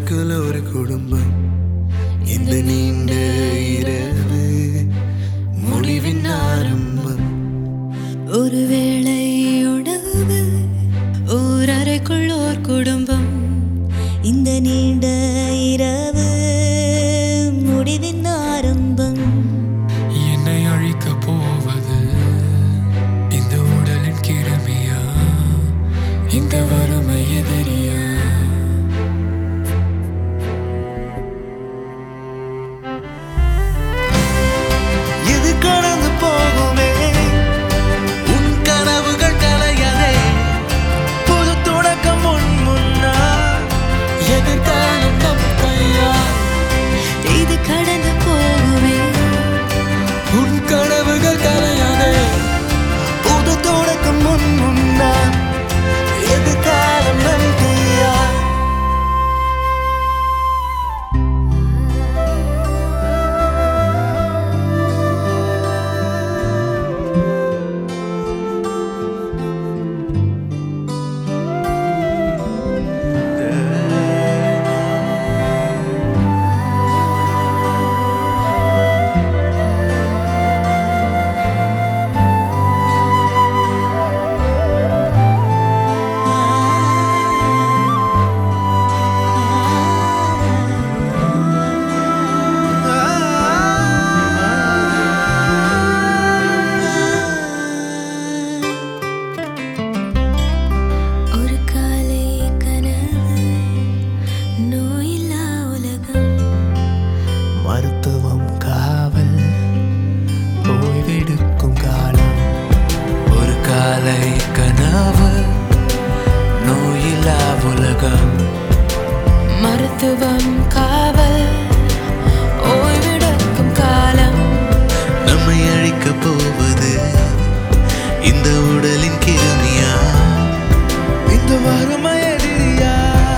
அறைக்குள் ஒரு குடும்பம் இந்த நீண்ட இரவு முடிவின் ஆரம்பம் ஒருவேளை உணவு ஓர் அறைக்குள் ஓர் குடும்பம் இந்த நீண்ட இரவு முடிவின் ஆரம்பம் என்னை அழிக்கப் போவது இந்த உடலின் கிருமியா இந்த வறுமை எதிரியா இது கடந்து போகுமே உன் கனவுகள் கலையதே புது தொடக்கம் முன் முன்னா எதிர்காலம் நம் கையா இது கடந்து போகுமே உன் கனவுகள் கலையாதே புது தொடக்கம் முன் முன்னா எதிர்காலம் நம் கையா ஒரு காலை கனவு நோயில்லா உலகம் மருத்துவம் காவல் ஓய்வெடுக்கும் காலம் ஒரு காலை கனவு நோயில்லா உலகம் மருத்துவம் காவல் ஓய்வெடுக்கும் காலம் நம்மை அழிக்கப் போவது இந்த உடலின் கிருமியா இந்த வறுமை எதிரியா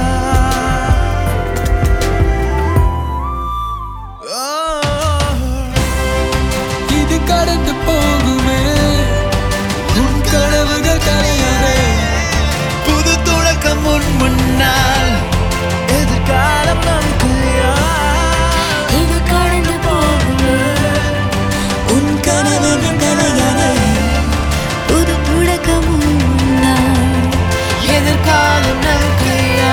இது கடந்து போகுமே உன் கனவுகள் கலையாதே புது தொடக்கம் முன் முன்னால் எதிர்காலம் நமக்குயா இது கடந்து போகுமே உன் கனவுகள் கலையாதே புது தொடக்கம் உண்டாய். எதிர்காலம் நம் கையா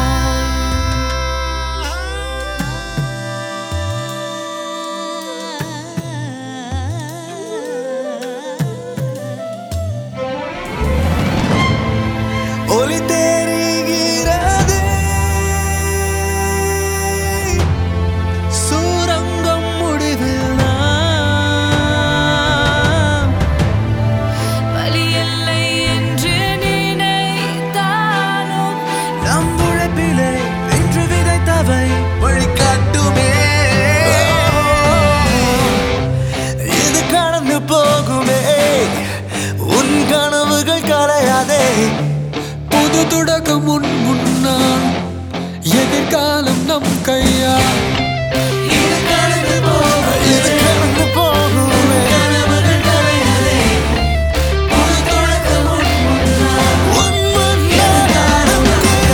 ஒளி தெரிகிறது சூரங்கம் முடிவில் நாம் வலி இல்லை என்று நினைத்தாலும் நம் உழைப்பிலே இன்று விதைத்தவை வழிகாட்டுமே இது கடந்து போகுமே உன் கனவுகள் கலையாதே புது தொடக்கம் முன் முன்னால் எதிர்காலம் நம் கையா இது கடந்து போகுமே இது கடந்து போகுமே கனவுகள் கலையாதே புது தொடக்கம் முன் முன்னால் உன் முன்னால்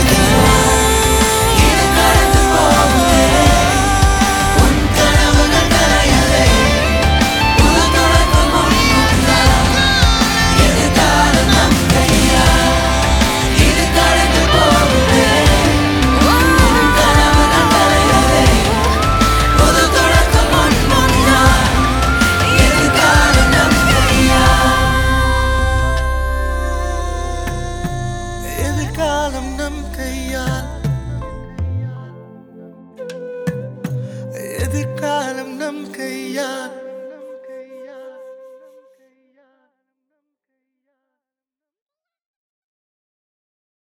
இது கடந்து போகுமே உன் கனவுகள் கலையாதே புது தொடக்கம் முன் முன்னால் எதிர்காலம் நம் கையா இது கடந்து போகுமே உன் கனவுகள் கலையாதே புது தொடக்கம் முன் முன்னால் எதிர்காலம் நம் கையா எதிர்காலம் நம் கையால் எதிர்காலம் நம் கையால்